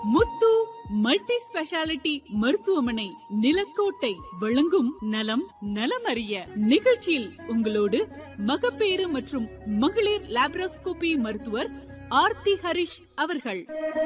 முத்து multi speciality மருத்துவமனை நிலக்கோட்டை வழங்கும் நலம் நலமறிய நிகழ்ச்சியில் உங்களோடு மகப்பேறு மற்றும் மகளிர் லாப்ரோஸ்கோபி மருத்துவர் ஆர்த்தி ஹரிஷ் அவர்கள்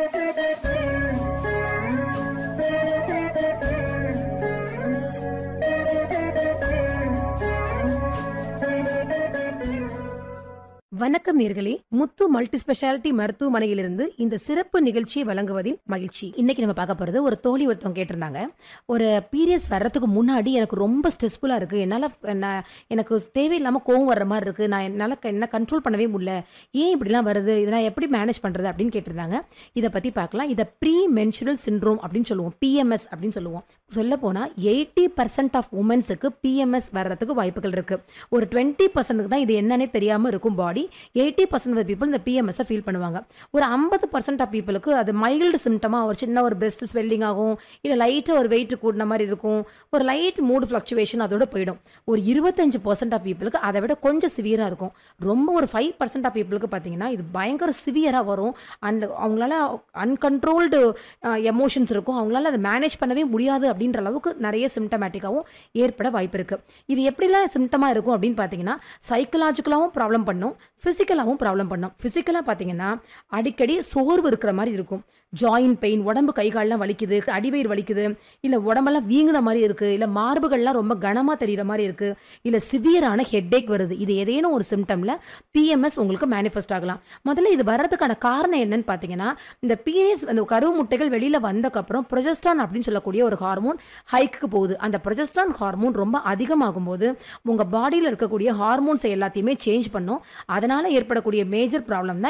வணக்கம் நேர்களே முத்து மல்டி ஸ்பெஷாலிட்டி மருத்துவமனையிலிருந்து இந்த சிறப்பு நிகழ்ச்சியை வழங்குவதில் மகிழ்ச்சி இன்னைக்கு நம்ம பார்க்க போறது ஒரு தோழி ஒருத்தவங்க கேட்டிருந்தாங்க ஒரு பீரியட்ஸ் வர்றதுக்கு முன்னாடி எனக்கு ரொம்ப ஸ்ட்ரெஸ்ஃபுல்லா இருக்கு என்னால நான் எனக்கு தேவையில்லாம கோவம் வர்ற மாதிரி இருக்கு நான் என்னால க- என்ன கண்ட்ரோல் பண்ணவே முடியல ஏன் இப்படிலாம் வருது இதை நான் எப்படி மேனேஜ் பண்றது அப்படின்னு கேட்டிருந்தாங்க இதை பத்தி பார்க்கலாம் இதை ப்ரீ மென்சுரல் சிண்ட்ரோம் அப்படின்னு சொல்லுவோம் பிஎம்எஸ் அப்படின்னு சொல்லுவோம் சொல்ல போனா எயிட்டி பர்சன்ட் ஆஃப் உமன்ஸுக்கு பிஎம்எஸ் வர்றதுக்கு வாய்ப்புகள் இருக்கு ஒரு டுவெண்ட்டி பர்சன்ட்டுக்கு தான் இது என்னன்னே தெரியாம இருக்கும் பாடி எயிட்டி பர்சன்ட் ஆஃப் பீப்புள் இந்த பிஎம்எஸ் ஃபீல் பண்ணுவாங்க ஒரு ஐம்பது பர்சன்ட் ஆஃப் பீப்புளுக்கு அது மைல்டு சிம்டமா ஒரு சின்ன ஒரு பிரெஸ்ட் ஸ்வெல்லிங் ஆகும் இல்லை லைட்டாக ஒரு வெயிட் கூடின மாதிரி இருக்கும் ஒரு லைட் மூடு ஃப்ளக்சுவேஷன் அதோட போயிடும் ஒரு இருபத்தஞ்சு பர்சன்ட் ஆஃப் பீப்புளுக்கு அதை விட கொஞ்சம் சிவியராக இருக்கும் ரொம்ப ஒரு ஃபைவ் பர்சன்ட் ஆஃப் பீப்புளுக்கு பார்த்தீங்கன்னா இது பயங்கர சிவியராக வரும் அண்ட் அவங்களால அன்கண்ட்ரோல்டு எமோஷன்ஸ் இருக்கும் அவங்களால அதை மேனேஜ் பண்ணவே முடியாது அப்படின்ற அளவுக்கு நிறைய சிம்டமேட்டிக்காகவும் ஏற்பட வாய்ப்பு இருக்கு இது எப்படிலாம் சிம்டமாக இருக்கும் அப்படின்னு பார்த்தீங்கன்னா சைக்கலாஜிக்கலாகவும் ப்ராப்ளம் பண்ணும் ஃபிசிக்கலாகவும் ப்ராப்ளம் பண்ணும் ஃபிசிக்கலாக பார்த்தீங்கன்னா அடிக்கடி சோர்வு இருக்கிற மாதிரி இருக்கும் ஜாயின்ட் பெயின் உடம்பு கை கால்லாம் வலிக்குது அடிவயிறு வலிக்குது இல்லை உடம்பெல்லாம் வீங்குன மாதிரி இருக்குது இல்லை மார்புகள்லாம் ரொம்ப கனமாக தெரிகிற மாதிரி இருக்குது இல்லை சிவியரான ஹெட்டேக் வருது இது ஏதேனும் ஒரு சிம்டமில் பிஎம்எஸ் உங்களுக்கு மேனிஃபெஸ்ட் ஆகலாம் முதல்ல இது வர்றதுக்கான காரணம் என்னன்னு பார்த்தீங்கன்னா இந்த பீரியட்ஸ் அந்த கருவு முட்டைகள் வெளியில் வந்தக்கப்புறம் ப்ரொஜெஸ்டான் அப்படின்னு சொல்லக்கூடிய ஒரு ஹார்மோன் ஹைக்கு போகுது அந்த ப்ரொஜெஸ்டான் ஹார்மோன் ரொம்ப அதிகமாகும் போது உங்கள் பாடியில் இருக்கக்கூடிய ஹார்மோன்ஸ் எல்லாத்தையுமே சேஞ்ச் பண்ணும் அதனால் ஏற்படக்கூடிய மேஜர் ப்ராப்ளம் தான்